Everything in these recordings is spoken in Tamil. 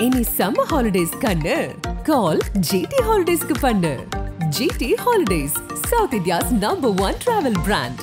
இனி சம்மர் ஹாலிடேஸ் கண்ணு கால் ஜிடி ஹாலிடேஸ்க்கு பண்ணு GT holidays South India's number one travel brand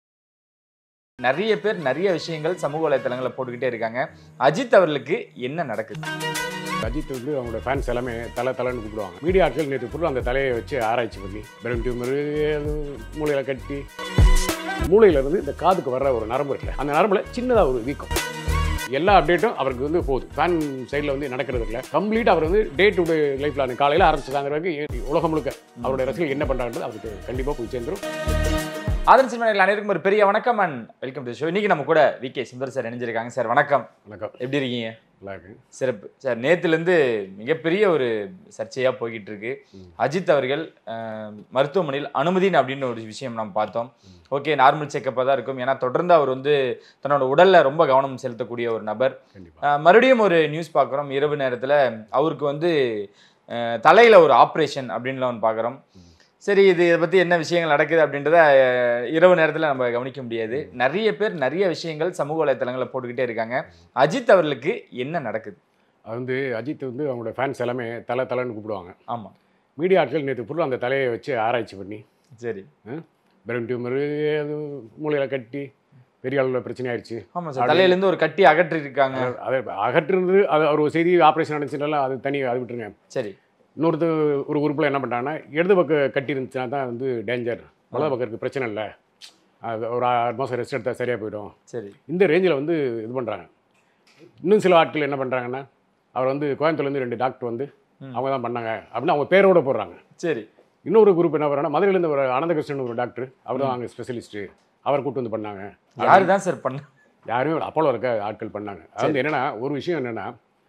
நிறைய பேர் நிறைய விஷயங்கள் சமூக வலைத்தளங்களில் போட்டுக்கிட்டே இருக்காங்க அஜித் அவர்களுக்கு என்ன நடக்குது அஜித் வந்து அவங்களோட ஃபேன்ஸ் எல்லாமே தலை தலைன்னு கூப்பிடுவாங்க மீடியா ஆட்கள் நேற்று ஃபுல்லாக அந்த தலையை வச்சு ஆராய்ச்சி பண்ணி பிரெயின் டியூமர் மூளையில் கட்டி மூளையில இருந்து இந்த காதுக்கு வர்ற ஒரு நரம்பு இருக்குல்ல அந்த நரம்புல சின்னதாக ஒரு வீக்கம் எல்லா அப்டேட்டும் அவருக்கு வந்து போகுது ஃபேன் சைடில் வந்து நடக்கிறது இல்லை கம்ப்ளீட் அவர் வந்து டே டு டே லைஃப்பில் காலையில் ஆரம்பிச்சதாங்கிற வரைக்கும் உலகம் முழுக்க அவருடைய ரசிகர்கள் என்ன பண்ணுறாங்கன்றது அவருக்கு கண்டிப்பாக போய் சேர்ந்துரும் ஆதன் சினிமாவில் அனைவருக்கும் ஒரு பெரிய வணக்கம் அண்ட் வெல்கம் டு ஷோ இன்னைக்கு நம்ம கூட வி கே சுந்தர் சார் இணைஞ்சிருக்காங்க சார் வணக்கம் வணக்கம் எப்படி இருக்கீங்க நல்லா இருக்கு சிறப்பு சார் நேத்துலேருந்து மிகப்பெரிய ஒரு சர்ச்சையாக போய்கிட்டு இருக்கு அஜித் அவர்கள் அஹ், மருத்துவமனையில் அனுமதின்னு அப்படின்னு ஒரு விஷயம் நம்ம பார்த்தோம் ஓகே நார்மல் செக்கப்பாக தான் இருக்கும் ஏன்னா தொடர்ந்து அவர் வந்து தன்னோட உடல்ல ரொம்ப கவனம் செலுத்தக்கூடிய ஒரு நபர் கண்டிப்பாக அஹ், மறுபடியும் ஒரு நியூஸ் பார்க்குறோம் இரவு நேரத்தில் அவருக்கு வந்து அஹ், தலையில ஒரு ஆப்ரேஷன் அப்படின்லாம் ஒன்று பார்க்குறோம் சரி இது இதை பற்றி என்ன விஷயங்கள் நடக்குது அப்படின்றத அஹ், இரவு நேரத்தில் நம்ம கவனிக்க முடியாது நிறைய பேர் நிறைய விஷயங்கள் சமூக வலைத்தளங்களில் போட்டுக்கிட்டே இருக்காங்க அஜித் அவர்களுக்கு என்ன நடக்குது அது வந்து அஜித் வந்து அவங்களோட ஃபேன்ஸ் எல்லாமே தலை தலைன்னு கூப்பிடுவாங்க ஆமாம் மீடியா ஆட்கள் நேற்று ஃபுல்லாக அந்த தலையை வச்சு ஆராய்ச்சி பண்ணி சரி பிரெயின் டியூமர் மூளையில் கட்டி பெரிய அளவில் பிரச்சனை ஆயிடுச்சு ஆமாம் சார் தலையிலேருந்து ஒரு கட்டி அகற்றி இருக்காங்க அதை அகற்றுறது அது அவர் ஒரு செய்தி ஆப்ரேஷன் நடந்துச்சுனால அது தனி அது விட்டுருங்க சரி இன்னொருத்த ஒரு உறுப்பில் என்ன பண்ணுறாங்கன்னா இடது பக்கம் கட்டி இருந்துச்சுன்னா தான் வந்து டேஞ்சர் வலது பக்கம் இருக்கு பிரச்சனை இல்லை அது ஒரு ஆறு மாதம் ரெஸ்ட் எடுத்தால் சரியாக போயிடும் சரி இந்த ரேஞ்சில் வந்து இது பண்ணுறாங்க இன்னும் சில ஆட்கள் என்ன பண்ணுறாங்கன்னா அவர் வந்து கோயம்புத்தூர்லேருந்து ரெண்டு டாக்டர் வந்து அவங்க தான் பண்ணாங்க அப்படின்னு அவங்க பேரோட போடுறாங்க சரி இன்னொரு குரூப் என்ன பண்ணுறாங்கன்னா மதுரையிலேருந்து ஒரு அனந்தகிருஷ்ணன் ஒரு டாக்டர் அவர் தான் அங்கே ஸ்பெஷலிஸ்ட்டு அவர் கூட்டு வந்து பண்ணாங்க யாரு தான் சார் பண்ண யாருமே ஒரு அப்போலோ இருக்க ஆட்கள் பண்ணாங்க அது வந்து என்னன்னா ஒரு விஷயம் என்னன்னா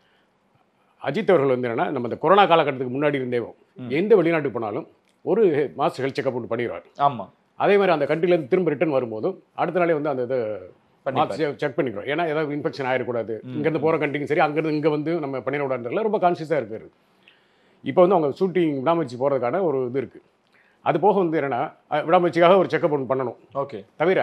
அஜித் அவர்கள் வந்து என்னன்னா நம்ம இந்த கொரோனா காலகட்டத்துக்கு முன்னாடி இருந்தேவோ எந்த வெளிநாட்டுக்கு போனாலும் ஒரு மாஸ் ஹெல்த் செக்அப் ஒன்று பண்ணிடுவார் ஆமாம் அதே மாதிரி அந்த கண்ட்ரிலேருந்து திரும்ப ரிட்டர்ன் வரும்போதும் அடுத்த நாளே வந்து அந்த இதை பண்ணிப்பாரு. செக் பண்ணிக்கிறோம் ஏன்னா ஏதாவது இன்ஃபெக்ஷன் ஆயிடக்கூடாது இங்கேருந்து போகிற கண்ட்ரிக்கும் சரி அங்கேருந்து இங்கே வந்து நம்ம பண்ணிடக்கூடாதுல ரொம்ப கான்ஷியஸாக இருக்காரு இப்போ வந்து அவங்க ஷூட்டிங் விடாமுயற்சி போகிறதுக்கான ஒரு இது இருக்குது அது போக வந்து என்னன்னா அஹ், விடாமுயற்சிக்காக ஒரு செக்அப் ஒன்று பண்ணணும் ஓகே தவிர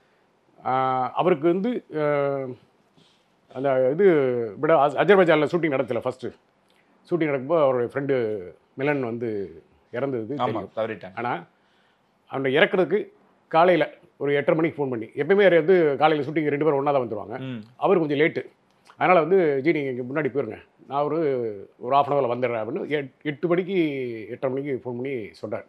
ஆஹ், அவருக்கு வந்து ஆஹ், அந்த இது விட அஜர்பைஜானில் ஷூட்டிங் நடத்தல ஃபஸ்ட்டு ஷூட்டிங் நடக்கும்போது அவருடைய ஃப்ரெண்டு மிலன் வந்து இறந்தது ஆமாம் தெரியும் தவறிட்டாங்க ஆனால் அவனை இறக்குறதுக்கு காலையில் ஒரு எட்டரை மணிக்கு ஃபோன் பண்ணி எப்பயுமே வந்து காலையில் ஷூட்டிங் ரெண்டு பேரும் ஒன்றா தான் வந்துருவாங்க ம் அவர் கொஞ்சம் லேட்டு அதனால் வந்து ஜி நீங்கள் இங்கே முன்னாடி போயிருங்க நான் ஒரு ஒரு ஆஃப் அன் ஹவரில் வந்துடுறேன் அப்படின்னு எட்- எட்டு மணிக்கு எட்டரை மணிக்கு ஃபோன் பண்ணி சொல்கிறார்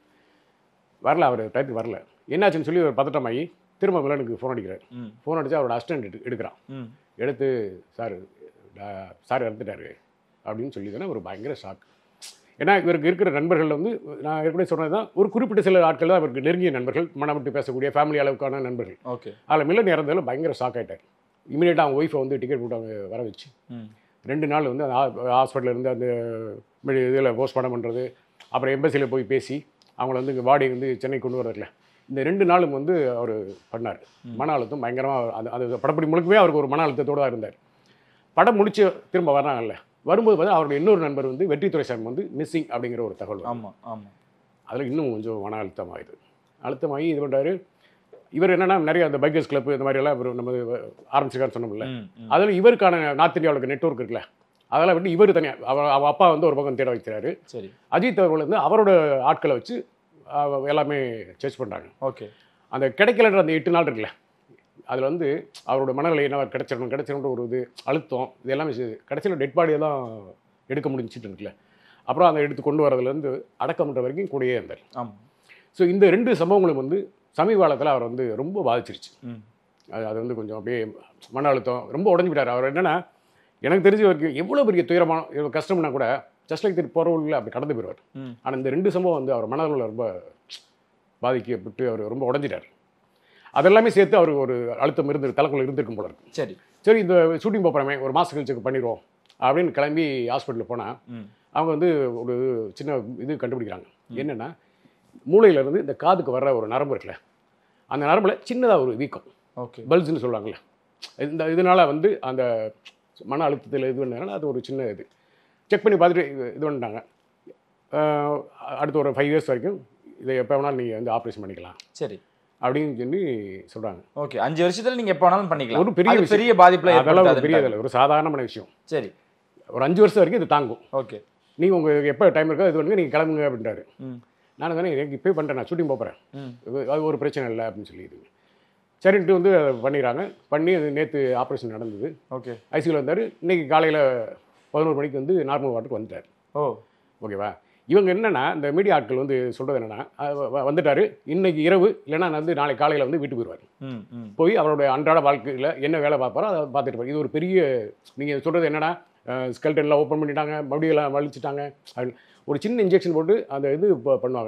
வரல அவர் டயத்துக்கு வரல என்னாச்சுன்னு சொல்லி ஒரு பதட்டமாகி திரும்ப வில்லனுக்கு ஃபோன் அடிக்கிறார் ம் ஃபோன் அடிச்சா அவரோட அசிஸ்டன்ட் எடு எடுக்கிறான் ம் எடுத்து சார் சார் இறந்துட்டாரு அப்படின்னு சொல்லி தானே ஒரு பயங்கர ஷாக் ஏன்னா இவருக்கு இருக்கிற நண்பர்கள் வந்து நான் ஏற்கனவே சொன்னது தான் ஒரு குறிப்பிட்ட சில ஆட்கள் தான் அவருக்கு நெருங்கிய நண்பர்கள் மனம் விட்டு பேசக்கூடிய ஃபேமிலி அளவுக்கான நண்பர்கள் ஓகே அதில் மில்லன் இறந்ததில் பயங்கர ஷாக் ஆகிட்டார் இமீடியட்டாக அவங்க ஒய்ஃபை வந்து டிக்கெட் போட்டு அவங்க வர வச்சு ம் ரெண்டு நாள் வந்து அந்த ஹாஸ்பிட்டலில் இருந்து அந்த இதில் போஸ்ட்மார்ட்டம் பண்ணுறது அப்புறம் எம்பசியில் போய் பேசி அவங்கள வந்து இங்கே பாடி வந்து சென்னை கொண்டு வரதுல இந்த ரெண்டு நாளும் வந்து அவர் பண்ணார் மன அழுத்தம் பயங்கரமாக அந்த அந்த படப்படி முழுக்கவே அவருக்கு ஒரு மன அழுத்தத்தோடு தான் இருந்தார் படம் முடிச்சு திரும்ப வர்றாங்கல்ல வரும்போது பார்த்தா அவருடைய இன்னொரு நண்பர் வந்து வெற்றி துரைசாமி வந்து மிஸ்ஸிங் அப்படிங்கிற ஒரு தகவல் வருது. ஆமாம் ஆமாம் அதில் இன்னும் கொஞ்சம் மன அழுத்தமாகுது அழுத்தமாகி இது பண்ணுறாரு இவர் என்னன்னா நிறைய அந்த பைக்கர்ஸ் கிளப் இந்த மாதிரி எல்லாம் இவர் நம்ம ஆரம்பிச்சிருக்காருன்னு சொன்னோம்ல ம் ம் அதில் இவருக்கான நார்த் இந்தியாவுக்கு நெட்வொர்க் இருக்குல்ல அதெல்லாம் விட்டு இவர் தனியாக அவர் அவ அப்பா வந்து ஒரு பக்கம் தேட வைக்கிறாரு சரி அஜித் அவர்கள் வந்து அவரோட ஆட்களை வச்சு அவ- எல்லாமே சர்ச் பண்ணுறாங்க ஓகே அந்த கிடைக்கலன்ற அந்த எட்டு நாள் இருக்குல்ல அதில் வந்து அவரோட மனநிலை என்ன கிடைச்சிடணும் கிடைச்சிடணுன்ற ஒரு இது அழுத்தம் இது எல்லாமே கடைசியில் டெட் பாடியை தான் எடுக்க முடிஞ்சிட்டு இருக்குல்ல அப்புறம் அதை எடுத்து கொண்டு வரதுலேருந்து அடக்கம் பண்ணுற வரைக்கும் கூடயே இருந்தார் ஆமாம் ஸோ இந்த ரெண்டு சம்பவங்களும் வந்து சமீப காலத்தில் அவர் வந்து ரொம்ப பாதிச்சிருச்சு ம் அது அது வந்து கொஞ்சம் அப்படியே மன அழுத்தம் ரொம்ப உடஞ்சு விட்டார் அவர் என்னன்னா எனக்கு தெரிஞ்ச வரைக்கும் எவ்வளோ பெரிய துயரமான எவ்வளவு கஷ்டம்னா கூட ஜஸ்ட் லைக் திரு போகிறவங்களில் அப்படி கடந்து போயிடுவார் ம் ஆனால் இந்த ரெண்டு சம்பவம் வந்து அவர் மனதில் ரொம்ப பாதிக்கப்பட்டு அவர் ரொம்ப உடஞ்சிட்டார் அதெல்லாமே சேர்த்து அவருக்கு ஒரு அழுத்தம் இருந்து தலைக்குள்ள இருந்திருக்கும் போல இருக்கு சரி சரி இந்த ஷூட்டிங் போகிறோமே ஒரு மாதம் கழிச்சு பண்ணிடுவோம் அப்படின்னு கிளம்பி ஹாஸ்பிட்டலில் போனால் ம் அவங்க வந்து ஒரு சின்ன இது கண்டுபிடிக்கிறாங்க என்னென்னா மூளையிலேருந்து இந்த காதுக்கு வர்ற ஒரு நரம்பு இருக்குல்ல அந்த நரம்புல சின்னதாக ஒரு வீக்கம் ஓகே பல்ஸ்னு சொல்லுவாங்கல்ல இந்த இதனால் வந்து அந்த மன அழுத்தத்தில் இது பண்ணனால அது ஒரு சின்ன இது செக் பண்ணி பார்த்துட்டு இது இது பண்ணிட்டாங்க ஆஹ் அடுத்த ஒரு ஃபைவ் இயர்ஸ் வரைக்கும் இதை எப்போ வேணாலும் நீங்கள் வந்து ஆப்ரேஷன் பண்ணிக்கலாம் சரி அப்படின்னு சொல்லி சொல்கிறாங்க ஓகே அஞ்சு வருஷத்துல நீங்க எப்ப வேணாலும் பண்ணிக்கலாம் ஒரு பெரிய அது விஷயம். பெரிய பாதிப்புல அதெல்லாம் ஒரு பெரிய ஏற்படுத்தாது இதில் ஒரு சாதாரணமான விஷயம் சரி ஒரு அஞ்சு வருஷம் வரைக்கும் இது தாங்கும் ஓகே நீங்கள் உங்களுக்கு எப்போ டைம் இருக்கோ இது வந்து நீங்கள் கிளம்புங்க அப்படின்றாரு ம் நான் தானே எனக்கு இப்போயே பண்ணுறேன் நான் ஷூட்டிங் போகிறேன் ம் அது ஒரு பிரச்சனை இல்லை அப்படின்னு சொல்லிடுது சரின்ட்டு வந்து அதை பண்ணிடுறாங்க பண்ணி அது நேற்று ஆப்ரேஷன் நடந்தது ஓகே ஐசியூவில் வந்தார் இன்னைக்கு காலையில் பதினோரு மணிக்கு வந்து நார்மல் வார்டுக்கு வந்துட்டார் ஓ ஓகேவா இவங்க என்னன்னா இந்த மீடியா ஆட்கள் வந்து சொல்கிறது என்னன்னா அஹ் வ- வந்துட்டாரு இன்னைக்கு இரவு இல்லைன்னா வந்து நாளை காலையில் வந்து வீட்டுக்கு போயிடுவார் ம் ம் போய் அவருடைய அன்றாட வாழ்க்கையில் என்ன வேலை பார்ப்பாரோ அதை பார்த்துட்டு இருப்பார். இது ஒரு பெரிய நீங்கள் சொல்கிறது என்னன்னா ஸ்கெல்டன்லாம் ஓப்பன் பண்ணிட்டாங்க மறுபடியும் எல்லாம் வலிச்சிட்டாங்க அப்படின்னு ஒரு சின்ன இன்ஜெக்ஷன் போட்டு அந்த இது ப- பண்ணுவாங்க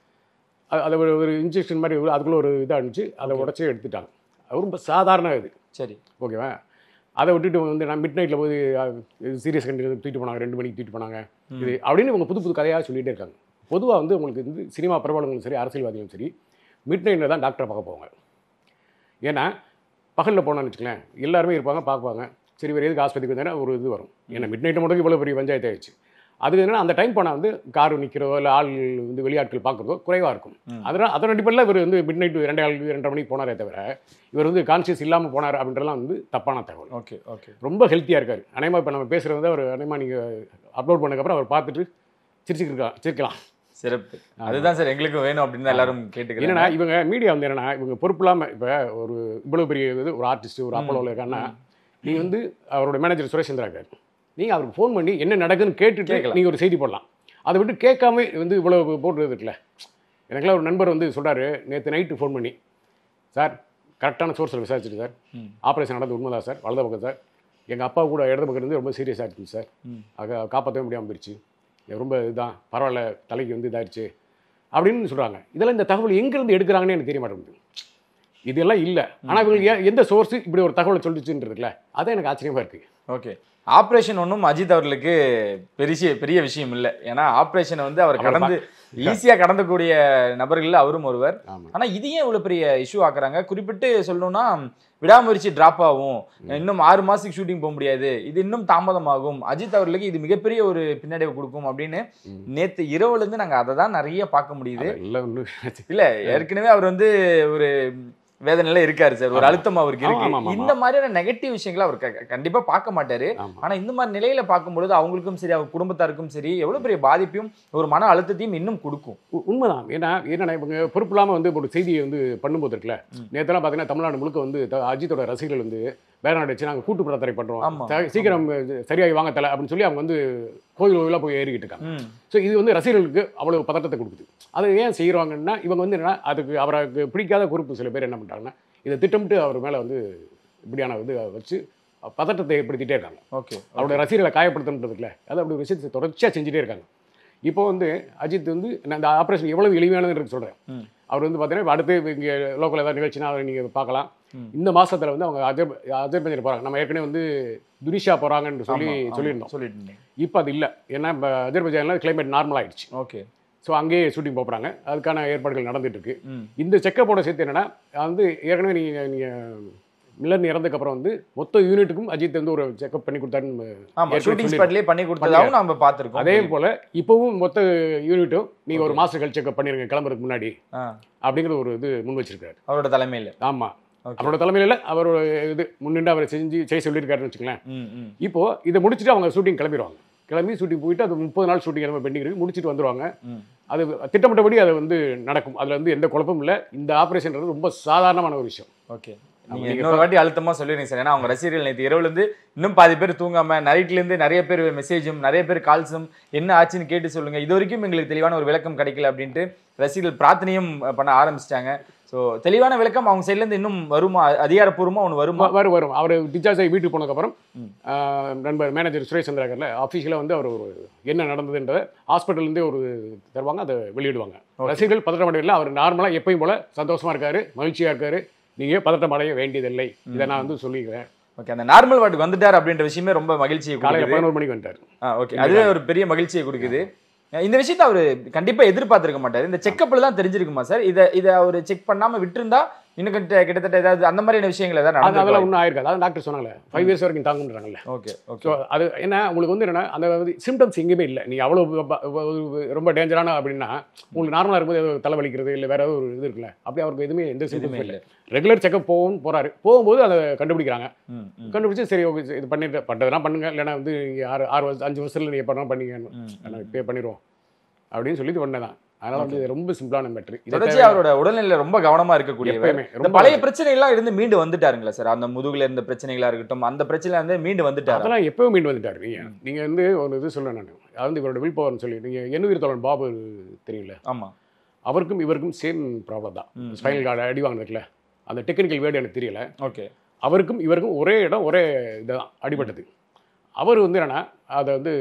அ- அதை ஒரு ஒரு இன்ஜெக்ஷன் மாதிரி ஒரு- அதுக்குள்ள ஒரு இதாக இருந்துச்சு அதை உடச்சி எடுத்துட்டாங்க அது ரொம்ப சாதாரண இது சரி ஓகேவா அதை விட்டுட்டு இவங்க வந்து நான் மிட் நைட்டில் போய் சீரியஸ் கண்டிப்பாக தூக்கிட்டு போனாங்க ரெண்டு மணிக்கு தூக்கிட்டு போனாங்க இது அப்படின்னு இவங்க புது புது கதையாக சொல்லிகிட்டே இருக்காங்க பொதுவாக வந்து உங்களுக்கு வந்து சினிமா பிரபலங்களும் சரி அரசியல்வாதிகளும் சரி மிட் நைட்டில் தான் டாக்டரை பார்க்க போவாங்க ஏன்னா பகலில் போனோம்னு வச்சுக்கலேன் எல்லாருமே இருப்பாங்க பார்ப்பாங்க சரி வேறு எதுக்கு ஆஸ்பத்திரிக்கு வந்தேன்னா ஒரு இது வரும் ஏன்னா மிட் நைட்டு மட்டும் இவ்வளோ பெரிய பஞ்சாயத்து ஆயிடுச்சு அது என்னன்னா அந்த டைம் போனால் வந்து கார் நிற்கிறதோ இல்லை ஆள் வந்து வெளியாட்கள் பார்க்குறதோ குறைவாக இருக்கும் அதனால் அதன் அடிப்படையில் இவர் வந்து மிட் நைட்டு ரெண்டே ஆள் ரெண்டரை மணிக்கு போனாரே தவிர இவர் வந்து கான்சியஸ் இல்லாமல் போனார் அப்படின்றலாம் வந்து தப்பான தகவல் ஓகே ஓகே ரொம்ப ஹெல்த்தியாக இருக்கார் அனைமா இப்போ நம்ம பேசுகிறது வந்து அவர் அனைமா நீங்கள் அப்லோட் பண்ணக்கப்புறம் அவர் பார்த்துட்டு சிரிச்சுக்கலாம் சிரிக்கலாம் சிறப்பு அதுதான் சார் எங்களுக்கும் வேணும் அப்படின்னு தான் எல்லாரும் என்னன்னா கேட்டுக்கிறேன் இவங்க மீடியா வந்து என்னன்னா இவங்க பொறுப்பு இல்லாமல் இப்போ ஒரு இவ்வளோ பெரிய இது ஒரு ஆர்டிஸ்ட் ஒரு அப்போலோவில் இருக்கான்னா நீ வந்து அவரோட மேனேஜர் சுரேஷ் சந்திரா இருக்காரு நீங்கள் அவருக்கு ஃபோன் பண்ணி என்ன நடக்குன்னு கேட்டுட்டு கேட்கலாம். நீங்கள் ஒரு செய்தி போடலாம் அதை விட்டு கேட்காம வந்து இவ்வளோ போட்டுறது இருக்குல்ல எனக்குலாம் ஒரு நண்பர் வந்து சொல்றாரு நேற்று நைட்டு ஃபோன் பண்ணி சார் கரெக்டான சோர்ஸில் விசாரிச்சுட்டு சார் ம். ஆப்ரேஷன் நடந்து உண்மைதான் சார் வலது பக்கம் சார் எங்கள் அப்பா கூட இடது பக்கம் இருந்து ரொம்ப சீரியஸாக இருந்துச்சு சார் ம். அதை காப்பாற்றவே முடியாமல் போயிடுச்சு இது ரொம்ப இதுதான் பரவாயில்ல தலைக்கு வந்து இதாயிடுச்சு அப்படின்னு சொல்கிறாங்க இதெல்லாம் இந்த தகவல் எங்கேருந்து எடுக்கிறாங்கன்னு எனக்கு தெரிய மாட்டேங்குது இதெல்லாம் இல்லை ஆனால் இவங்களுக்கு ஏன் எந்த சோர்ஸ் இப்படி ஒரு தகவலை சொல்லிச்சுன்றதுல அதான் எனக்கு ஆச்சரியமாக இருக்குது ஓகே ஆப்ரேஷன் ஒன்றும் அஜித் அவர்களுக்கு பெரிய பெரிய விஷயம் இல்லை ஏன்னா ஆப்ரேஷனை வந்து அவர் அவர் கடந்து ஈஸியா கடந்தக்கூடிய நபர்கள் அவரும் ஒருவர் ஆமாம் ஆனா இது ஏன் இவ்வளவு பெரிய இஷ்யூ ஆக்குறாங்க குறிப்பிட்டு சொல்லணும்னா விடாமுயற்சி டிராப் ஆகும் இன்னும் ஆறு மாசத்துக்கு ஷூட்டிங் போக முடியாது இது இன்னும் தாமதமாகும் அஜித் அவர்களுக்கு இது மிகப்பெரிய ஒரு பின்னடைவு கொடுக்கும் அப்படின்னு ம். நேத்து இரவுல இருந்து நாங்க அதை தான் நிறைய பார்க்க முடியுது இல்லை ஒன்று இல்ல ஏற்கனவே அவர் வந்து ஒரு வேதனையில இருக்காரு சார் ஒரு ஆமா. அழுத்தம் அவருக்கு ஆமா, ஆமா, இருக்கு ஆமா. இந்த மாதிரியான நெகட்டிவ் விஷயங்களை அவர் க- கண்டிப்பா பார்க்க மாட்டாரு ஆமாம் ஆனா இந்த மாதிரி நிலையில பார்க்கும்பொழுது அவங்களுக்கும் சரி அவங்க குடும்பத்தாருக்கும் சரி எவ்வளவு பெரிய பாதிப்பையும் ஒரு மன அழுத்தத்தையும் இன்னும் கொடுக்கும் உ- உண்மைதான் ஏன்னா என்னன்னா இவங்க பொறுப்பு இல்லாமல் வந்து ஒரு செய்தியை வந்து பண்ணும்போது இருக்குல்ல ம். நேற்றுலாம் பார்த்தீங்கன்னா தமிழ்நாடு முழுக்க வந்து த- அஜித்தோட ரசிகர்கள் வந்து பேனர் வச்சு நாங்கள் கூட்டு பிரார்த்தனை ஆமா. பண்ணுறோம் த- சீக்கிரம் இது சரியாகி வாங்க தலை அப்படின்னு சொல்லி அவங்க வந்து கோயில் கோயிலாக போய் ஏறிக்கிட்டு இருக்காங்க ம். ஸோ இது வந்து ரசிகர்களுக்கு அவ்வளவு பதட்டத்தை கொடுக்குது அதை ஏன் செய்கிறாங்கன்னா இவங்க வந்து என்னன்னா அதுக்கு அவருக்கு பிடிக்காத குரூப் சில பேர் என்ன பண்ணுறாங்கன்னா இதை திட்டமிட்டு அவர் மேலே வந்து இப்படியான இது வச்சு பதட்டத்தை ஏற்படுத்திட்டே இருக்காங்க ஓகே அவருடைய ரசிகர்களை காயப்படுத்தணுன்றதுல அது அப்படி ஒரு விஷயத்தை தொடர்ச்சியாக செஞ்சுட்டே இருக்காங்க இப்போ வந்து அஜித் வந்து நான் இந்த ஆப்ரேஷன் எவ்வளவு எளிமையானதுன்னு சொல்கிறேன் ம். அவர் வந்து பார்த்தீங்கன்னா இப்ப அடுத்து இங்கே லோக்கல் ஏதாவது நிகழ்ச்சினா அதை நீங்கள் பார்க்கலாம் ம். இந்த மாசத்துல வந்து அவங்க அஜர் அஜர்பைஜான் போகிறாங்க நம்ம ஏற்கனவே வந்து துனிஷா போகிறாங்கன்னு சொல்லி ஆமா, ஆமா, சொல்லியிருந்தோம் சொல்லிட்டு இருந்தீங்க இப்போ அது இல்லை ஏன்னா இப்போ அஜர்பைஜானில் கிளைமேட் நார்மல் ஆயிடுச்சு ஓகே ஸோ அங்கேயே ஷூட்டிங் போகிறாங்க அதுக்கான ஏற்பாடுகள் நடந்துட்டு இருக்கு ம் இந்த செக்கப்போட சேர்த்து என்னன்னா வந்து ஏற்கனவே நீங்கள் நீங்கள் மில்லன் இறந்ததுக்கப்புறம் வந்து மொத்த யூனிட்டுக்கும் அஜித் வந்து ஒரு செக்அப் பண்ணி கொடுத்தாருன்னு ஆமா ஏற்கனவே ஷூட்டிங் சொல்லிருக்கோம். ஸ்பாட்லயே பண்ணி கொடுத்ததாவும் நம்ம பார்த்திருக்கோம் அதே போல இப்போவும் மொத்த யூனிட்டும் நீங்க ஒரு மாஸ்டர் ஹெல்த் செக்அப் பண்ணிருங்க கிளம்புறதுக்கு முன்னாடி ஆ, அப்படிங்கிற ஒரு இது முன் வச்சிருக்காரு அவரோட தலைமையில ஆமா Okay. அவரோட தலைமையில இல்ல, அவரோட இது முன்னின்று அவர் செஞ்சு செய்ய சொல்லியிருக்காருன்னு வச்சுங்களேன் ம் ம் இப்போ இதை முடிச்சுட்டு அவங்க ஷூட்டிங் கிளம்பிடுவாங்க கிளம்பி ஷூட்டிங் போயிட்டு அது முப்பது நாள் ஷூட்டிங் நம்ம பெண்டிங் இருக்கு முடிச்சுட்டு வந்துருவாங்க ம் அது திட்டமிட்டபடி அது வந்து நடக்கும் அதுல வந்து எந்த குழப்பமும் இல்லை இந்த ஆபரேஷன் ரொம்ப சாதாரணமான ஒரு விஷயம் ஓகே ஆமா, நீங்க நீங்க இன்னொரு வாட்டி அழுத்தமா சொல்லிடுங்க சார் ஏன்னா அவங்க ரசிகர்கள் நேற்று இரவுல இருந்து இன்னும் பாதி பேர் தூங்காம நைட்ல இருந்து நிறைய பேர் மெசேஜும் நிறைய பேர் கால்ஸும் என்ன ஆச்சுன்னு கேட்டு சொல்லுங்க இது வரைக்கும் எங்களுக்கு தெளிவான ஒரு விளக்கம் கிடைக்கல அப்படின்ட்டு ரசிகர்கள் பிரார்த்தனையும் பண்ண ஆரம்பிச்சிட்டாங்க ஸோ தெளிவான விளக்கம் அவங்க சைட்ல இருந்து இன்னும் வருமா அதிகாரப்பூர்வமா ஒன்று வருமா வ- வரும் வரும் அவர் டிஸ்சார்ஜ் ஆகி வீட்டுக்கு போனதுக்கப்புறம் ம். ஆஹ், நண்பர் மேனேஜர் சுரேஷ் சந்திராகர்ல அஃபீஷியலாக வந்து அவர் ஒரு என்ன நடந்ததுன்றதை ஹாஸ்பிட்டல்லேருந்தே ஒரு தருவாங்க அதை வெளியிடுவாங்க ரசிகர்கள் பதட்டம் அடையல அவர் நார்மலாக எப்பயும் போல சந்தோஷமா இருக்காரு மகிழ்ச்சியா இருக்காரு நீங்க பதட்டம் அடைய வேண்டியதில்லை இதை நான் வந்து சொல்லிக்கிறேன் ஓகே அந்த நார்மல் வார்டுக்கு வந்துட்டார் அப்படின்ற விஷயமே ரொம்ப மகிழ்ச்சியை காலையில கொடுக்குது பதினோரு மணிக்கு வந்துட்டார் ஆ ஓகே அதுவே ஒரு பெரிய மகிழ்ச்சியை கொடுக்குது இந்த விஷயத்தை அவர் கண்டிப்பா எதிர்பார்த்திருக்க மாட்டாரு இந்த செக்கப்ல தான் தெரிஞ்சிருக்குமா சார் இதை இதை அவர் செக் பண்ணாம விட்டிருந்தா இன்னும் கிட்ட கிட்டத்தட்ட ஏதாவது அந்த மாதிரியான விஷயங்கள் ஏதாவது அது அதெல்லாம் நடந்து ஒன்றும் ஆயிருக்காது அதான் டாக்டர் சொன்னாங்களே ஃபைவ் இயர்ஸ் வரைக்கும் தாங்குன்றாங்கல்ல ஓகே ஓகே ஸோ அது என்ன உங்களுக்கு வந்து என்னன்னா அந்த சிம்டம்ஸ் எங்கேயுமே இல்லை நீ அவ்வளோ ப- ப- ரொம்ப டேஞ்சரான அப்படின்னா உங்களுக்கு நார்மலாக இருக்கும்போது ஏதோ தலைவலிக்கிறது இல்லை வேற ஏதோ ஒரு இது இருக்குல்ல அப்படி அவருக்கு எதுவுமே எந்த எதுவுமே சிம்டம்ஸ் இல்லை இல்லை ரெகுலர் செக்அப் போகணும்னு போறாரு போகும்போது அதை கண்டுபிடிக்கிறாங்க ம் ம் கண்டுபிடிச்சு சரி ஓகே இது பண்ணிட்டு பண்ணுறதுனா பண்ணுங்க இல்லைன்னா வந்து நீங்க ஆறு ஆறு வருஷம் அஞ்சு வருஷத்துல நீங்கள் பண்ணால் பண்ணிங்க ம், நான் பே பண்ணிடுவோம் அப்படின்னு சொல்லிட்டு பண்ணதான் அதனால வந்து இது ரொம்ப சிம்பிளான மேட்ரு தொடர்ச்சி அவரோட உடல்நிலை ரொம்ப கவனமா இருக்கக்கூடியவர் எப்பயுமே இந்த ரொம்ப பழைய பிரச்சனை எல்லாம் இருந்து மீண்டு வந்துட்டாருங்களா சார் அந்த முதுகுல இருந்த பிரச்சனைகளா இருக்கட்டும் அந்த பிரச்சனை வந்து மீண்டு வந்துட்டாரு அதெல்லாம் எப்பவும் மீண்டு வந்துட்டாரு நீங்க நீங்க வந்து ஒரு இது சொல்ல நான் அதாவது இவரோட வில் பவர்னு சொல்லி நீங்க எண்ணுயிர் தோழன் பாபு தெரியல ஆமா அவருக்கும் இவருக்கும் சேம் ப்ராப்ளம் தான் ம். ஸ்பைனல் கார்டு அடி வாங்கினதுல அந்த டெக்னிக்கல் வேர்டு எனக்கு தெரியல ஓகே அவருக்கும் இவருக்கும் ஒரே இடம் ஒரே இதுதான் அடிபட்டது அவர் வந்து என்னன்னா அதை வந்து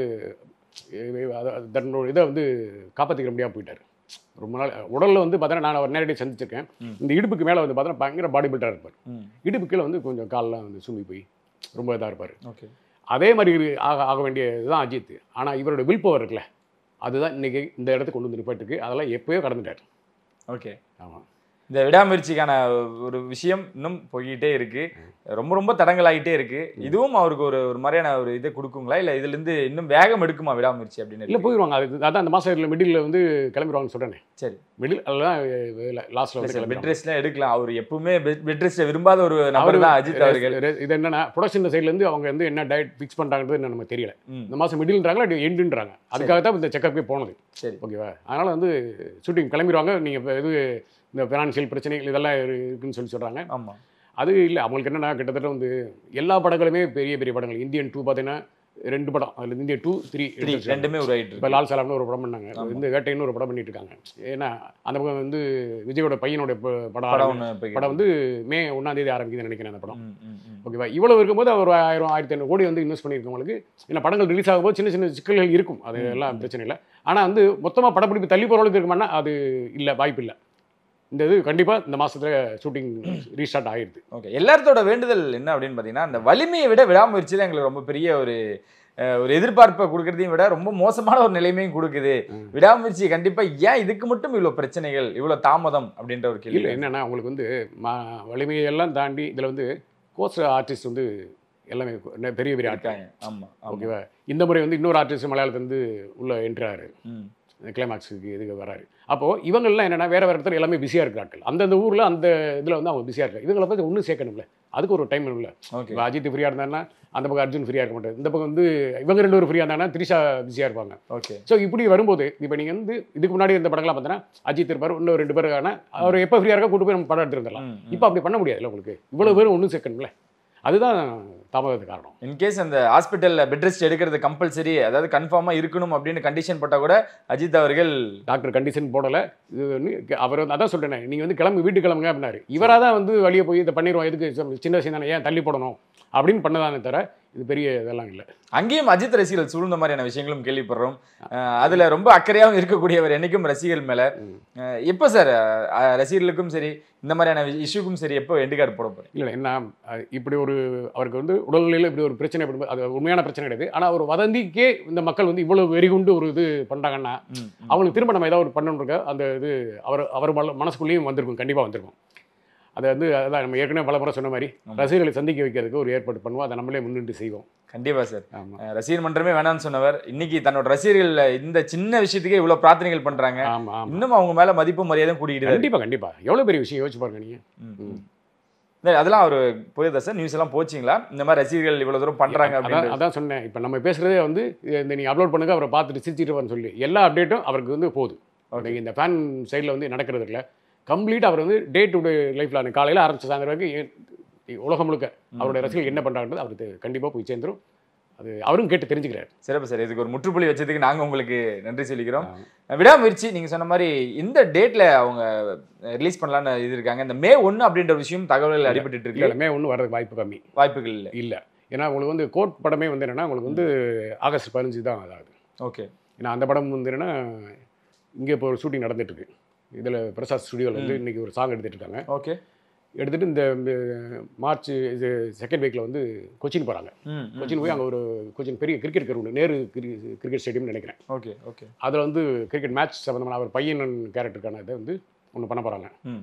இ- அத- தன்னோட இதை வந்து காப்பாற்றிக்க முடியாமல் போயிட்டார் ரொம்ப நாள் உடலில் வந்து பார்த்தீங்கன்னா நான் அவர் நேரடியாக சந்திச்சிருக்கேன் ம். இந்த இடுப்புக்கு மேலே வந்து பார்த்தீங்கன்னா பயங்கர பாடி பில்டராக இருப்பார் ம் இடுப்பு கீழே வந்து கொஞ்சம் கால்லாம் வந்து சும்பி போய் ரொம்ப இதாக இருப்பார் ஓகே அதே மாதிரி இரு- ஆக ஆக வேண்டிய இதுதான் அஜித் ஆனால் இவரோட வில் பவர் இருக்குல்ல அதுதான் இன்னைக்கு இந்த இடத்துக்கு கொண்டு வந்து நிப்பாட்டுக்கு அதெல்லாம் எப்போயோ கடந்துட்டார் ஓகே ஆமாம் இந்த விடாமுயற்சிக்கான ஒரு விஷயம் இன்னும் போய்கிட்டே இருக்கு ரொம்ப ரொம்ப தடங்கலாயிட்டே இருக்கு இதுவும் அவருக்கு ஒரு ஒரு மாதிரியான ஒரு இதை கொடுக்குங்களா இல்ல இதுல இருந்து இன்னும் வேகம் எடுக்குமா விடாமுயற்சி அப்படின்னு இல்லை இருக்கு. போயிருவாங்க போயிடுவாங்க அது அதான் அந்த மாதம் மிடில் வந்து கிளம்பிடுவாங்கன்னு சொல்கிறேன் சரி மிடில் அதெல்லாம் லாஸ்ட்டில் வந்து பெட் கிளம்பிடுவாங்க ரெஸ்ட்லாம் எடுக்கலாம் அவர் எப்பவுமே பெட் ரெஸ்ட் விரும்பாத ஒரு நபர் தான் அஜித் அவர்கள் ரெ- இது என்னன்னா ப்ரொடக்ஷன் சைட்லேருந்து அவங்க வந்து என்ன டயட் ஃபிக்ஸ் பண்ணுறாங்கிறது என்ன நமக்கு தெரியல ம், இந்த மாதம் மிடில்ன்றாங்களா அது எண்டுன்றாங்க அதுக்காக தான் இந்த செக்கப்புக்கே போனது சரி ஓகேவா அதனால் வந்து ஷூட்டிங் கிளம்பிடுவாங்க நீங்கள் இது இந்த ஃபினான்ஷியல் பிரச்சனைகள் இதெல்லாம் இரு- இருக்குன்னு சொல்லி சொல்கிறாங்க ஆமா அது இல்லை அவங்களுக்கு என்னன்னா கிட்டத்தட்ட வந்து எல்லா படங்களுமே பெரிய பெரிய படங்கள் இந்தியன் டூ பார்த்தீங்கன்னா ரெண்டு படம் அதில் இந்தியன் டூ த்ரீ த்ரீ ரெண்டுமே உருவாயிட்டு இப்போ இருக்கு லால் சலாம்னு ஒரு படம் பண்ணாங்க இந்த வேட்டைன்னு ஒரு படம் பண்ணிட்டு இருக்காங்க ஏன்னா அந்த பக்கம் வந்து விஜயோட பையனோட ப- படம் படம் ஆரம்பி- ஒண்ணு போய்கிட்டு படம் வந்து மே ஒன்றாம் தேதி ஆரம்பிக்குதுன்னு நினைக்கிறேன் அந்த படம் ம், ம், ம். ஓகேவா இவ்வளவு இருக்கும்போது அவர் ஆயிரம் ஆயிரத்தி ஐநூறு கோடி வந்து இன்வெஸ்ட் பண்ணியிருக்கவங்களுக்கு ஏன்னா படங்கள் ரிலீஸ் ஆகும்போது சின்ன சின்ன சிக்கல்கள் இருக்கும் அது எல்லாம் பிரச்சனை இல்லை ஆனால் வந்து மொத்தமாக படப்பிடிப்பு தள்ளி போகிற அளவுக்கு இருக்குமானா அது இல்லை வாய்ப்பு இல்லை இந்த இது கண்டிப்பாக இந்த மாசத்துல ஷூட்டிங் ரீஸ்டார்ட் ஆயிடுது ஓகே எல்லாத்தோட வேண்டுதல் என்ன அப்படின்னு பார்த்தீங்கன்னா அந்த வலிமையை விட விடாமுயற்சி தான் எங்களுக்கு ரொம்ப பெரிய ஒரு அஹ், ஒரு எதிர்பார்ப்பை கொடுக்கறதையும் விட ரொம்ப மோசமான ஒரு நிலைமையும் கொடுக்குது ம். விடாமுயற்சி கண்டிப்பா ஏன் இதுக்கு மட்டும் இவ்வளவு பிரச்சனைகள் இவ்வளவு தாமதம் அப்படின்ற ஒரு இல்லை கேள்வி என்னன்னா உங்களுக்கு வந்து மா வலிமையெல்லாம் தாண்டி இதில் வந்து கோச் ஆர்டிஸ்ட் வந்து எல்லாமே பெரிய பெரிய ஆட்கள் இருக்காங்க ஆமா ஆமா ஓகேவா இந்த முறை வந்து இன்னொரு ஆர்டிஸ்ட் மலையாளத்துலேருந்து உள்ள என்ட்ராரு ம். கிளைமாக்ஸுக்கு இதுக்கு வராரு அப்போது இவங்கெல்லாம் என்னன்னா வேற வேற இடத்துல எல்லாமே பிஸியாக இருக்கிற ஆட்கள் அந்தந்த ஊரில் அந்த இதில் வந்து அவங்க பிஸியாக இருக்காங்க இவங்களை பார்த்து ஒன்றும் சேர்க்கணும்ல அதுக்கு ஒரு டைம் இல்லை ஓகே இப்போ அஜித் ஃப்ரீயாக இருந்தாருன்னா அந்த பக்கம் அர்ஜுன் ஃப்ரீயாக இருக்க மாட்டார் இந்த பக்கம் வந்து இவங்க ரெண்டு பேரும் ஃப்ரீயாக இருந்தாங்கன்னா திரிஷா பிஸியாக இருப்பாங்க ஓகே ஸோ இப்படி வரும்போது இப்போ நீங்கள் வந்து இதுக்கு முன்னாடி இந்த படங்கள்லாம் பார்த்தீங்கன்னா அஜித் இருப்பார் இன்னும் ரெண்டு பேர் ஆனால் அவர் எப்போ ஃப்ரீயாக இருக்கா கூட்டு போய் நம்ம படம் எடுத்துருந்தலாம் ம், ம். இப்போ அப்படி பண்ண முடியாதுல்ல உங்களுக்கு இவ்வளோ பேரும் ஒன்றும் சேர்க்கணும்ல அதுதான் தாமதத்துக்கு காரணம் இன்கேஸ் அந்த ஹாஸ்பிட்டல்ல பெட் ரெஸ்ட் எடுக்கிறது கம்பல்சரி அதாவது கன்ஃபார்மா இருக்கணும் அப்படின்னு கண்டிஷன் போட்டா கூட அஜித் அவர்கள் டாக்டர் கண்டிஷன் போடலை இது வந்து அவர் வந்து அதான் சொல்றேனே நீங்கள் வந்து கிளம்பி வீட்டுக்கு கிளம்புங்க அப்படின்னாரு இவராக தான் வந்து வெளியே போய் இதை பண்ணிடுவோம் எதுக்கு சம் சின்ன விஷயம் தானே ஏன் தள்ளி போடணும் அப்படின்னு பண்ணதானே தவிர இது பெரிய இதெல்லாம் இல்லை அங்கேயும் அஜித் ரசிகர்கள் சூழ்ந்த மாதிரியான விஷயங்களும் கேள்விப்படுறோம் அஹ் அதுல ரொம்ப அக்கறையாகவும் இருக்கக்கூடியவர் என்னைக்கும் ரசிகர்கள் மேல அஹ் எப்போ சார் அஹ் ரசிகர்களுக்கும் சரி இந்த மாதிரியான இஷ்யூக்கும் சரி எப்போ எண்டு கார்டு போட போறீங்க இல்லை என்ன அஹ் இப்படி ஒரு அவருக்கு வந்து உடல்நிலையில் இப்படி ஒரு பிரச்சனை ஏற்படும் அது உண்மையான பிரச்சனை கிடையாது ஆனால் ஒரு வதந்திக்கே இந்த மக்கள் வந்து இவ்வளவு வெறிகுண்டு ஒரு இது பண்ணுறாங்கன்னா ம், ம். அவங்களுக்கு திரும்ப நம்ம ஏதாவது ஒரு பண்ணணும் இருக்க அந்த இது அவர் அவர் மல- மனசுக்குள்ளேயும் வந்திருக்கும் கண்டிப்பாக வந்திருக்கும் அதை வந்து அதான் நம்ம ஏற்கனவே பல முறை சொன்ன மாதிரி ரசிகர்களை சந்திக்க வைக்கிறதுக்கு ஒரு ஏற்பாடு பண்ணுவோம் அதை நம்மளே முன்னிட்டு செய்வோம் கண்டிப்பா சார் ஆமாம் அஹ் ரசிகர் மன்றமே வேணாம்னு சொன்னவர் இன்னைக்கு தன்னோட ரசிகர்கள் இந்த சின்ன விஷயத்துக்கே இவ்வளவு பிரார்த்தனைகள் பண்றாங்க ஆமாம் ஆமாம் இன்னும் அவங்க மேல மதிப்பு மரியாதையும் கூட்டிக்கிட்டு தான் இருக்கு. கண்டிப்பாக கண்டிப்பாக எவ்வளோ பெரிய விஷயம் யோசிச்சு பாருங்க நீங்கள் ம், ம். இல்ல, அதெல்லாம் ஒரு புரியுதா சார் நியூஸ் எல்லாம் போச்சிங்களா இந்த மாதிரி ரசிகர்கள் இவ்வளவு தூரம் பண்றாங்க அதான் அப்படின்னு அதான் சொன்னேன் இப்போ நம்ம பேசுகிறதே வந்து இந்த நீங்கள் அப்லோட் பண்ணுங்க அவரை பார்த்துட்டு சிரிச்சிட்டு வரேன்னு சொல்லி எல்லா அப்டேட்டும் அவருக்கு வந்து போகுது நீங்கள் இந்த ஃபேன் சைடில் வந்து நடக்கிறது இல்லை கம்ப்ளீட் அவர் வந்து டே டு டே லைஃப்பில் காலையில் ஆரம்பிச்ச சாயந்தரம் வரைக்கும் ஏ- உலகம் முழுக்க அவருடைய ரசிகர்கள் என்ன பண்ணுறாங்கிறது அவருக்கு கண்டிப்பாக போய் சேர்ந்துரும் அது அவரும் கேட்டு தெரிஞ்சுக்கிறார் சிறப்பு சார் இதுக்கு ஒரு முற்றுப்புள்ளி வச்சதுக்கு நாங்க உங்களுக்கு நன்றி சொல்லிக்கிறோம் விடாமுயற்சி நீங்க சொன்ன மாதிரி இந்த டேட்ல அவங்க ரிலீஸ் பண்ணலாம்னு இது இருக்காங்க இந்த மே ஒன்னு அப்படின்ற ஒரு விஷயம் தகவல்கள் அடிபட்டு இல்லை இருக்கு எல்லாமே ஒன்றும் வர்றதுக்கு வாய்ப்பு கம்மி வாய்ப்புகள் இல்லை இல்லை ஏன்னா உங்களுக்கு வந்து கோட் படமே வந்து என்னன்னா உங்களுக்கு வந்து ஆகஸ்ட் பதினஞ்சு தான் அதாகுது ஓகே ஏன்னா அந்த படம் வந்து என்னன்னா இங்கே இப்போ ஒரு ஷூட்டிங் நடந்துட்டு இருக்கு இதில் பிரசாத் ஸ்டுடியோவில் வந்து இன்னைக்கு ஒரு சாங் எடுத்துட்டு இருக்காங்க ஓகே எடுத்துட்டு இந்த இந்த மார்ச் இது செகண்ட் வீக்கில் வந்து கொச்சின் போகிறாங்க ம் கொச்சின் போய் அங்கே ஒரு கொச்சின் பெரிய கிரிக்கெட் கிரவுண்டு நேரு கிரிக்கெட் ஸ்டேடியம்னு நினைக்கிறேன் ஓகே ஓகே அதில் வந்து கிரிக்கெட் மேட்ச் சம்மந்தமான அவர் பையன் கேரக்டருக்கான இதை வந்து ஒன்று பண்ண போகிறாங்க ம்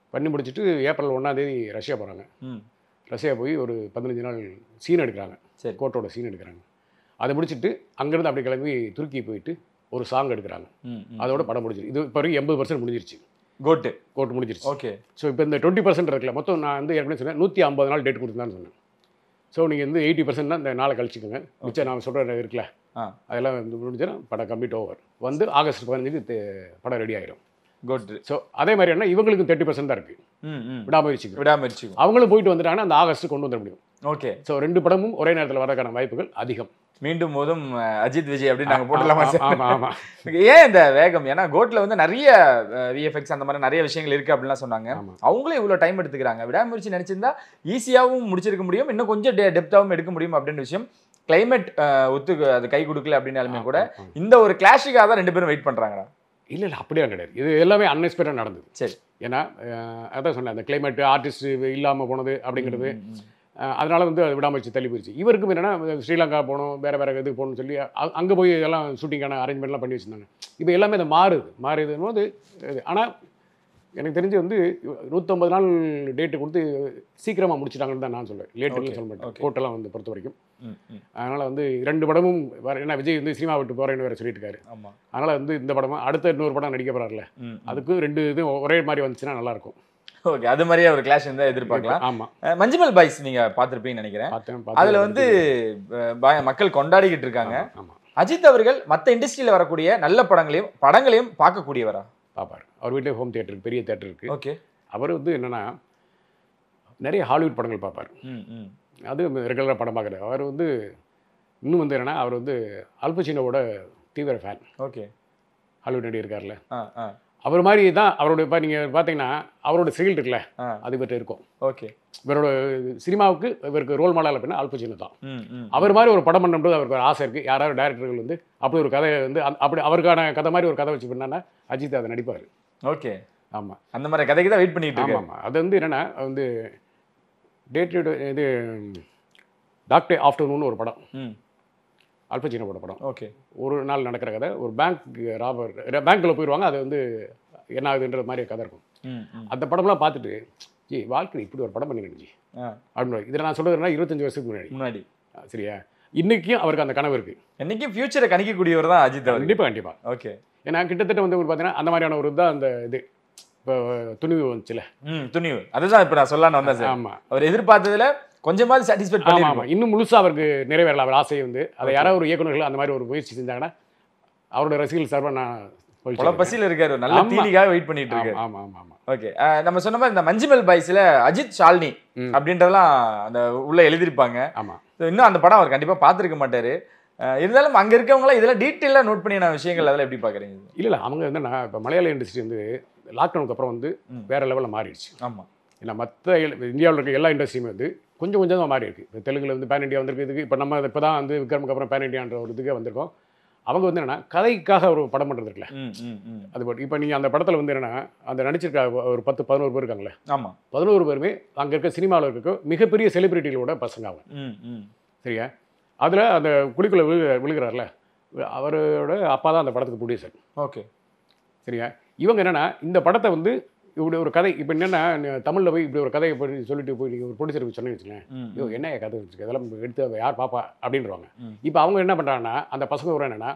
பண்ணி முடிச்சுட்டு ஏப்ரல் ஒன்றாம் தேதி ரஷ்யா போகிறாங்க ம் ரஷ்யா போய் ஒரு பதினஞ்சு நாள் சீன் எடுக்கிறாங்க சரி. கோட்டோட சீன் எடுக்கிறாங்க அதை முடிச்சுட்டு அங்கேருந்து அப்படி கிளம்பி துருக்கி போயிட்டு ஒரு சாங் எடுக்கிறாங்க ம் ம். அதோட படம் முடிஞ்சிருச்சு இது இப்போ வரைக்கும் எண்பது பர்சன்ட் முடிஞ்சிருச்சு கோட்டு கோட் முடிஞ்சிருச்சு ஓகே ஸோ இப்போ இந்த டுவெண்ட்டி பர்சன்ட் இருக்குல்ல மொத்தம் நான் வந்து ஏற்கனவே சொன்னேன் நூற்றி ஐம்பது நாள் டேட் கொடுத்துருந்தான்னு சொன்னேன் ஸோ நீங்கள் வந்து எயிட்டி பர்சன்ட் தான் இந்த நாளை கழிச்சிக்கோங்க மிச்சம் நான் சொல்கிற இருக்குல்ல ஆ அதெல்லாம் வந்து முடிஞ்சிடும் படம் கம்ப்ளீட் ஓவர் வந்து ஆகஸ்ட் பதினஞ்சுக்கு தெ- படம் ரெடி ஆயிரும் கோட்டு ஸோ அதே மாதிரி என்ன இவங்களுக்கும் தேர்ட்டி பர்சன்ட் தான் இருக்குது ம் ம் விடாமுயற்சிக்கு விடாமுயற்சி அவங்களும் போயிட்டு வந்துட்டாங்கன்னா அந்த ஆகஸ்ட் கொண்டு வந்துட முடியும் ஓகே ஸோ ரெண்டு படமும் ஒரே நேரத்தில் வரதுக்கான வாய்ப்புகள் அதிகம் மீண்டும் போதும் அஹ், அஜித் விஜய் அப்படின்னு நாங்க போட்டுடலாமா சார் ஆமாம் ஆமாம் ஏன் இந்த வேகம் ஏன்னா கோட்ல வந்து நிறைய விஎஃப்எக்ஸ் அந்த மாதிரி நிறைய விஷயங்கள் இருக்கு அப்படின்லாம் சொன்னாங்க ஆமா. அவங்களே இவ்வளவு டைம் எடுத்துக்கிறாங்க விடாமுயற்சி நினைச்சிருந்தா ஈஸியாவும் முடிச்சிருக்க முடியும் இன்னும் கொஞ்சம் டெப்தாவும் எடுக்க முடியும் அப்படின்னு விஷயம் கிளைமேட் ஒத்து அது கை கொடுக்கல அப்படின்னாலுமே கூட இந்த ஒரு கிளாஷுக்காக தான் ரெண்டு பேரும் வெயிட் பண்றாங்கடா இல்லை இல்லை அப்படியே கிடையாது இது எல்லாமே அன்எக்ஸ்பெக்டட் நடந்தது சரி ஏன்னா அஹ், அதான் சொன்னேன் அந்த கிளைமேட் ஆர்டிஸ்ட் இல்லாமல் போனது அப்படிங்கிறது ம், ம். அஹ், அதனால வந்து அது விடாமுயற்சி தள்ளி போயிடுச்சு இவருக்கும் என்னன்னா ஸ்ரீலங்கா போகணும் வேற வேற இதுக்கு போகணும்னு சொல்லி அ- அங்க போய் எல்லாம் ஷூட்டிங்கான அரேஞ்ச்மெண்ட்லாம் பண்ணி வச்சிருந்தாங்க இப்போ எல்லாமே அது மாறுது மாறுதுன்னு போது இது- ஆனா எனக்கு தெரிஞ்சு வந்து நூற்றம்பது நாள் டேட்டு கொடுத்து சீக்கிரமா முடிச்சிட்டாங்கன்னு தான் நான் சொல்லுவேன் லேட்டுன்னு Okay, சொல்ல மாட்டேன் okay. கோட்டெல்லாம் வந்து பொறுத்த வரைக்கும் ம், ம். அதனால வந்து ரெண்டு படமும் வேற ஏன்னா விஜய் வந்து சினிமா விட்டு போறேன்னு வேற சொல்லிட்டு இருக்காரு ஆமா அதனால வந்து இந்த படமும் அடுத்த இன்னொரு படம் நடிக்க போறாருல ம், ம். அதுக்கும் ரெண்டு இதுவும் ஒரே மாதிரி வந்துச்சுன்னா நல்லா இருக்கும் ஓகே அது மாதிரியே ஒரு கிளாஷ் இருந்தா எதிர்பார்க்கலாம் ஆமா அஹ், மஞ்சுமல் பாய்ஸ் நீங்க பார்த்திருப்பீங்கன்னு நினைக்கிறேன் பார்த்தேன் அதுல பார்த்தேன். வந்து அஹ், பய- மக்கள் கொண்டாடிக்கிட்டு இருக்காங்க ஆமா அஜித் அவர்கள் மத்த இண்டஸ்ட்ரியில வரக்கூடிய நல்ல படங்களையும் படங்களையும் பார்க்கக்கூடியவரா பார்ப்பார் அவர் வீட்டிலே ஹோம் தியேட்டர் இருக்கு பெரிய தியேட்டர் இருக்கு ஓகே அவர் வந்து என்னன்னா நிறைய ஹாலிவுட் படங்கள் பார்ப்பார் ம் ம் அது ரெகுலராக படம் பார்க்குறாரு அவர் வந்து இன்னும் வந்து என்னன்னா அவர் வந்து அல்பச்சினோட தீவிர ஃபேன் ஓகே ஹாலிவுட் நடிகர் இருக்கார்ல ஆ ஆ அவர் மாதிரி தான் அவரோட இப்போ நீங்கள் பார்த்தீங்கன்னா அவரோட செயல் இருக்குல்ல ஆ அது இவர்கிட்ட இருக்கும் ஓகே இவரோட சினிமாவுக்கு இவருக்கு ரோல் மாடல் அப்படின்னா அல்பச்சினோ தான் ம் ம் அவர் மாதிரி ஒரு படம் பண்ணும்போது அவருக்கு ஒரு ஆசை இருக்குது யாராவது டேரக்டர்கள் வந்து அப்படி ஒரு கதையை வந்து அந்த- அப்படி அவருக்கான கதை மாதிரி ஒரு கதை வச்சு பண்ணான்னா அஜித் அதை நடிப்பார் ஓகே ஆமாம் அந்த மாதிரி கதைக்கு தான் வெயிட் பண்ணிட்டு ஆமாம் இருக்கேன் ஆமாம் அது வந்து என்னென்னா வந்து டேட் இது டாக்டர் ஆஃப்டர்நூன் ஒரு படம் ம் அல்பச்சினோட படம் ஓகே ஒரு நாள் நடக்கிற கதை ஒரு பேங்க் ராபர் பேங்க்கில் போயிடுவாங்க அது வந்து என்ன ஆகுதுன்ற மாதிரி கதை இருக்கும் ம் ம் அந்த படம்லாம் பார்த்துட்டு ஜி வாழ்க்கை இப்படி ஒரு படம் பண்ணிருந்துச்சு ஆ அப்படின்னு இதில் நான் சொல்கிறதுனா இருபத்தஞ்சு வருஷத்துக்கு முன்னாடி முன்னாடி ஆ, சரியா இன்னைக்கும் அவருக்கு அந்த கனவு இருக்குது என்னைக்கும் ஃபியூச்சரை கணிக்கக்கூடியவர் தான் அஜித் அவர் கண்டிப்பாக கண்டிப்பாக ஓகே ஏன்னா கிட்டத்தட்ட வந்து ஒரு பார்த்தீங்கன்னா அந்த மாதிரியான ஒரு தான் அந்த இது இப்போ துணிவு வந்துச்சுல ம் துணிவு அதுதான் இப்போ நான் சொல்லலாம்னு வந்தேன் சார் ஆமாம் அவர் எதிர்பார்த்ததுல கொஞ்சமாவது சாட்டிஸ்ஃபைட் ஆமாம் பண்ணி ஆமாம் இன்னும் முழுசாக அவருக்கு நிறைவேறல அவர் ஆசையை வந்து அதை யாராவது ஒரு இயக்குநர்கள் அந்த மாதிரி ஒரு முயற்சி செஞ்சாங்கன்னா அவரோட ரசிகர்கள் சார்பாக நான் மகிழ்ச்சி கொலை பசியில் இருக்காரு ஒரு நல்ல ஆமா. தீனிக்காக வெயிட் பண்ணிட்டு இருக்காரு ஆமாம் ஆமாம் ஆமாம் ஓகே நம்ம சொன்ன மாதிரி இந்த மஞ்சுமல் பாய்ஸ்ல அஜித் ஷாலினி ம். அப்படின்றதெல்லாம் அந்த உள்ள எழுதியிருப்பாங்க ஆமாம் So, இன்னும் அந்த படம் அவர் கண்டிப்பா பார்த்திருக்க மாட்டாரு அஹ் இருந்தாலும் அங்க இருக்கவங்க இதெல்லாம் டீட்டெயிலாக நோட் பண்ணின விஷயங்கள் அதெல்லாம் எப்படி பாக்குறீங்க இல்லை இல்லை அவங்க வந்து நான் இப்போ மலையாள இண்டஸ்ட்ரி வந்து லாக்டவுனுக்கு அப்புறம் வந்து ம். வேற லெவலில் மாறிடுச்சு ஆமா ஏன்னா மற்ற இந்தியாவில் இருக்க எல்லா இண்டஸ்ட்ரியுமே வந்து கொஞ்சம் கொஞ்சம் தான் மாறி இருக்கு இப்போ தெலுங்குல வந்து பேன் இண்டியா வந்திருக்கு இதுக்கு இப்போ நம்ம இப்போ தான் வந்து விக்ரமுக்கு அப்புறம் பேன் இண்டியான்ற ஒரு இதுக்கே வந்திருக்கோம் அவங்க வந்து என்னன்னா கதைக்காக ஒரு படம் பண்ணுறது இருக்குல்ல ம் ம் ம் அது போட்டு இப்போ நீங்கள் அந்த படத்தில் வந்து என்னன்னா அந்த நடிச்சிருக்க ஒரு பத்து பதினோரு பேர் இருக்காங்களே ஆமா பதினோரு பேருமே அங்கே இருக்க சினிமாவில் இருக்க மிகப்பெரிய செலிபிரிட்டிகளோட பசங்க அவங்க ம் ம் சரியா அதில் அந்த குழிக்குள்ள விழு விழுகிறார்ல அவரோட அப்பா தான் அந்த படத்துக்கு ப்ரொடியூசர் ஓகே சரியா இவங்க என்னன்னா இந்த படத்தை வந்து இப்படி ஒரு கதை இப்போ என்னென்னா தமிழில் போய் இப்படி ஒரு கதையை போய் சொல்லிட்டு போய் நீங்கள் ஒரு ப்ரொடியூசருக்கு சொன்னீங்க வச்சுக்கேன் ம் ஐயோ என்ன கதை வச்சுக்க இதெல்லாம் எடுத்து அவ யார் பாப்பா அப்படின்றவாங்க ம். இப்போ அவங்க என்ன பண்ணுறாங்கன்னா அந்த பசங்க ஒரு என்னன்னா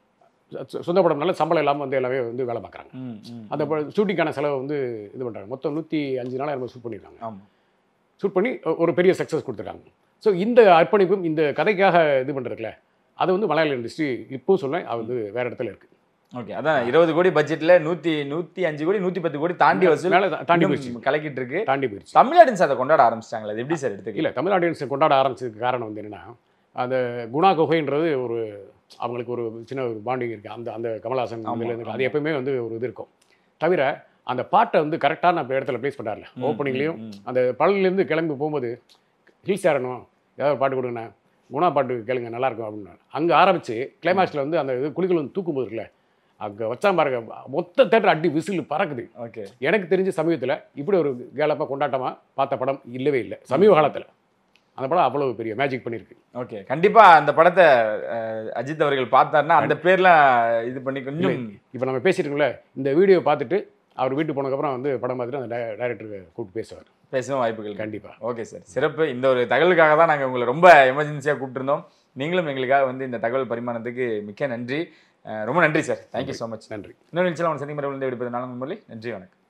சொ- சொந்த படம்னால சம்பளம் இல்லாமல் வந்து எல்லாமே வந்து வேலை பார்க்குறாங்க ம் ம் அந்த ஷூட்டிங்கான செலவை வந்து இது பண்ணுறாங்க மொத்தம் நூற்றி அஞ்சு நாளாக நம்ம ஷூட் பண்ணியிருக்காங்க ஆமா ஷூட் பண்ணி ஒ- ஒரு பெரிய சக்ஸஸ் கொடுத்துருக்காங்க ஸோ இந்த அர்ப்பணிப்பும் இந்த கதைக்காக இது பண்ணுறதுல அது வந்து மலையாள இண்டஸ்ட்ரி இப்போவும் சொல்லேன் அது வந்து வேற இடத்துல இருக்கு ஓகே அதான் இருபது கோடி பட்ஜெட்ல நூத்தி நூத்தி அஞ்சு கோடி நூத்தி பத்து கோடி தாண்டி வசூல் மேலே தாண்டி இன்னும் போயிடுச்சு கலக்கிட்டு இருக்கு தாண்டி போயிடுச்சு தமிழ் ஆடியன்ஸ் அதை கொண்டாட ஆரம்பிச்சிட்டாங்களா அது எப்படி சார் எடுத்துக்கல இல்லை தமிழ் ஆடியன்ஸ் கொண்டாட ஆரம்பிச்சதுக்கு காரணம் வந்து என்னன்னா அந்த குணா குகைன்றது ஒரு அவங்களுக்கு ஒரு சின்ன ஒரு பாண்டிங் இருக்குது அந்த அந்த கமல்ஹாசன் ஆமா, இதுல இருக்கு. ஆமா. அது எப்பவுமே வந்து ஒரு இது இருக்கும் தவிர அந்த பாட்டை வந்து கரெக்டான இடத்துல ப்ளேஸ் பண்ணார்ல ஓப்பனிங்லேயும் ம், ம். அந்த பழனிலேருந்து கிளம்பி போகும்போது ஹில்ஸ் ஏறணும் ஏதாவது ஒரு பாட்டு கொடுங்கண்ணே குணா பாட்டு கேளுங்க நல்லா இருக்கும் அப்படின்னு அங்கே ஆரம்பிச்சு கிளைமாக்ஸில் வந்து அந்த இது குளிகள் வந்து தூக்கும்போது இருக்குல்ல அங்கே வச்சா பாருங்க மொத்த தேட்டர் அடி விசில் பறக்குது ஓகே எனக்கு தெரிஞ்ச சமீபத்தில் இப்படி ஒரு கேலப்பாக கொண்டாட்டமாக பார்த்த படம் இல்லவே இல்லை சமீப காலத்தில் அந்த படம் அவ்வளவு பெரிய மேஜிக் பண்ணியிருக்கு ஓகே கண்டிப்பா அந்த படத்தை அஹ், அஜித் அவர்கள் பார்த்தாருன்னா அந்த பேர்ல இது பண்ணி கொஞ்சம் இப்போ நம்ம பேசிட்டு இருக்கோம்ல இந்த வீடியோ பார்த்துட்டு அவர் வீட்டுக்கு போனதுக்கப்புறம் வந்து படம் பார்த்துட்டு அந்த டைரக்டருக்கு கூப்பிட்டு பேசுவார் பேசவும் வாய்ப்புகள் கண்டிப்பாக ஓகே சார் சிறப்பு இந்த ஒரு தகவலுக்காக தான் நாங்கள் உங்களை ரொம்ப எமர்ஜென்சியாக கூப்பிட்டுருந்தோம் நீங்களும் எங்களுக்காக வந்து இந்த தகவல் பரிமாணத்துக்கு மிக்க நன்றி அஹ் ரொம்ப நன்றி சார் தேங்க்யூ ஸோ மச் நன்றி இன்னொரு நிச்சயம் அவன் சந்திமரை விழுந்து விடுப்பது நாளும் முரளி நன்றி வணக்கம்